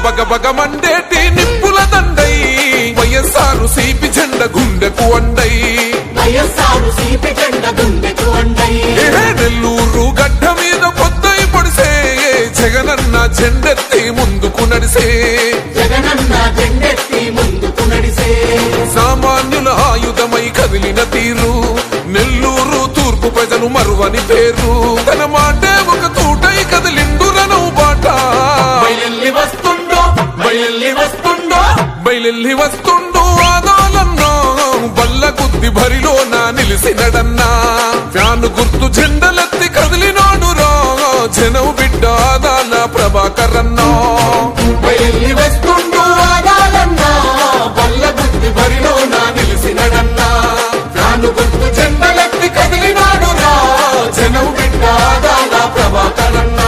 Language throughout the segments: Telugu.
బగ బగ మండేటి నిప్పుల దండై వైఎస్ఆర్ సిపి జెండ గుండెకు అండై వైఎస్ఆర్ సిపి జెండ గుండెకు అండై ఏ నెల్లూరు గడ్డ మీద పొద్దై పొడిసే జగనన్న జెండెత్తి ముందుకు నడిసే జగనన్న జెండెత్తి ముందుకు నడిసే సామాన్యుల ఆయుధమై కదిలిన తీరు నెల్లూరు తూర్పు ప్రజలు మరువని పేరు తన మాటే ఒక తూటై కదిలిండు రనవు బాట బయలెల్లి వస్తుండో బయలెల్లి వస్తుండో బయలెల్లి వస్తుండు ఆదాలన్నా బల్ల గుద్ది భరిలో నా నిలిసినడన్నా ఫ్యాను గుర్తు జెండలెత్తి కదిలినాడు రా జనం బిడ్డ ఆదాల ప్రభాకరన్నా బయలెల్లి వస్తుండో ఆగాలన్నా బల్ల బుద్ధి బరిలో నా నిలిసినడన్నా నాను గుర్తు జెండలెత్తి కదిలినాడు రా జనం బిడ్డ ఆగాల ప్రభాకరన్నా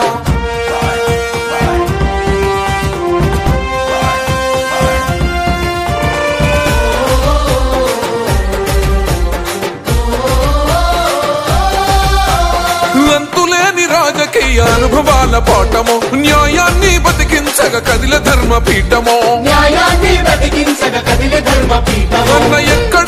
అంతులేని రాజకీయ అనుభవాల పాఠము న్యాయాన్ని బతికించగ కదిల ధర్మ పీఠమో న్యాయాన్ని బతికించగ కదిలి ధర్మ పీఠము అన్న ఎక్కడ